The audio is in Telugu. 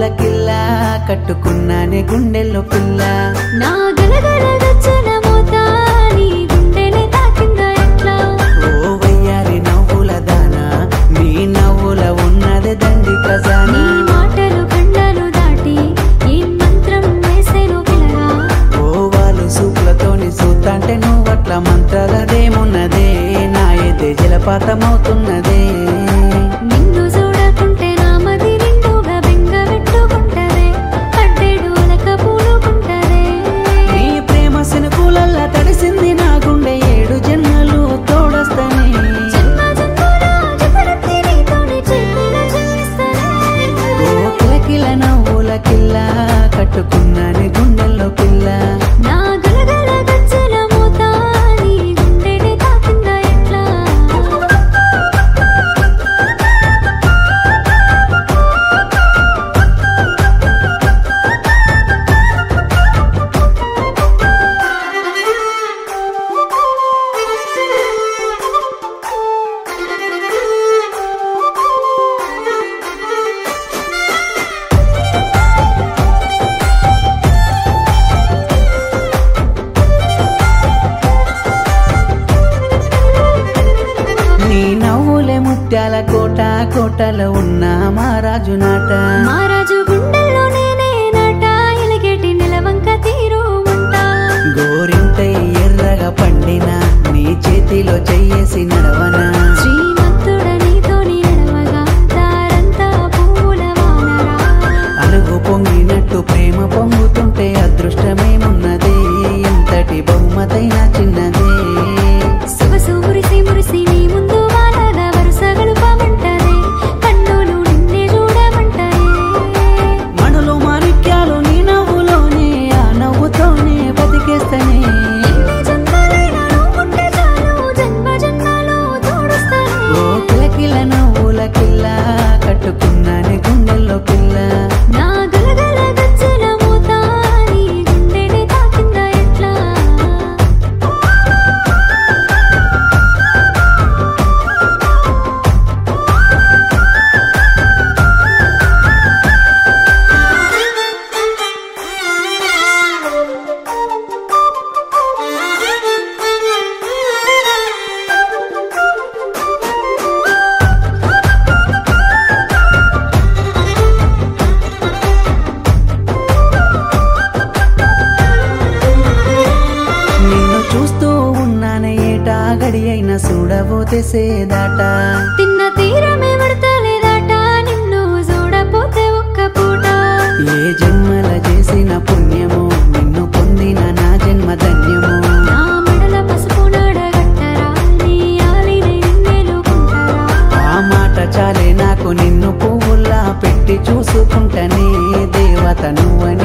నవ్వుల కిల్లా కట్టుకున్నానే గుండెల్లో పిల్ల నా గలగల గచ్చల మోత నీ గుండెని తాకిందా ఎట్లా ఓ వయ్యారి నవ్వుల దానా నీ నవ్వుల ఉన్నది దండి నీ ఖజానా మాటలు కండలు దాటి ఏం మంత్రం వేసేను పిల్లగా ఓ వాళ్ళు సూపులతోని సూతంటే నువ్వట్ల మంత్రాలదేమున్నదే నా ఎదే జలపాతమవుతున్నదే నిన్ను చూడకుంటే నా మది నిండుగా బెంగ పెట్టుకుంటదే పడ్డేడు అలక పూలుకుంటదే నీ ప్రేమ సినుకులల్లా తడిసింది నా గుండె ఏడు జన్మలు తోడస్తనే జన్మ జన్మల జతరత్తి నీతోనే చేతుల చేయిస్తానే ఓ కిలకిల నవ్వుల కిల్ల కట్టుకున్నానే గుండెల్లో పిల్ల నా గలగల గచ్చల మోత నీ గుండెని తాకిందా ఎట్లా నీ నవ్వులే ముత్యాల కోట కోటలో ఉన్న మహారాజు నాట మహారాజు గుండెల్లో నేనే నాట ఎలగేటి నిలవంక తీరు మంట గోరింటై ఎర్రగా పండిన నీ చేతిలో చెయ్యేసి నడవనా శ్రీమంతుడ నీతోని నడవగా దారంతా పూల వానరా అలుగు పొంగినట్టు ప్రేమ పొంగుతుంటే అదృష్టమేమున్నదే ఎంతటి బహుమతైన చిన్నదే సొగసు మురిసి మురిసి నీ ముందు వాలగా వరుసగలు పామంటారే కన్నులు నిన్నే చూడమంటారే మణులు మాణిక్యాలు నీ నవ్వులోనే ఆ నవ్వుతోనే బతికేస్తనే ఎన్ని జన్మలైనా నువ్వుంటే చాలు జన్మ జన్మలు తోడుస్తాను ఓ కిలకిల నవ్వుల కిల్ల కట్టుకున్నానే గుండెల్లో పిల్ల నా గలగల గచ్చల మూత నీ గుండెని తాకిందా ఎట్లా నిన్ను చూస్తూ ఉన్నానే ఏటా గడి అయినా చూడబోతే సేదాట తిన్న తీరమే పడతలేదట నిన్ను చూడపోతే ఒక్క పూట ఏ జన్మల చేసిన పుణ్యము నిన్ను పొందిన నా జన్మ ధన్యము నా మెడల పసుపు నాడగట్టరా నీ ఆలిని నిన్నెలుకుంటారా ఆ మాట చాలే నాకు నిన్ను పువ్వుల్లా పెట్టి చూసుకుంటనే దేవత నువ్వని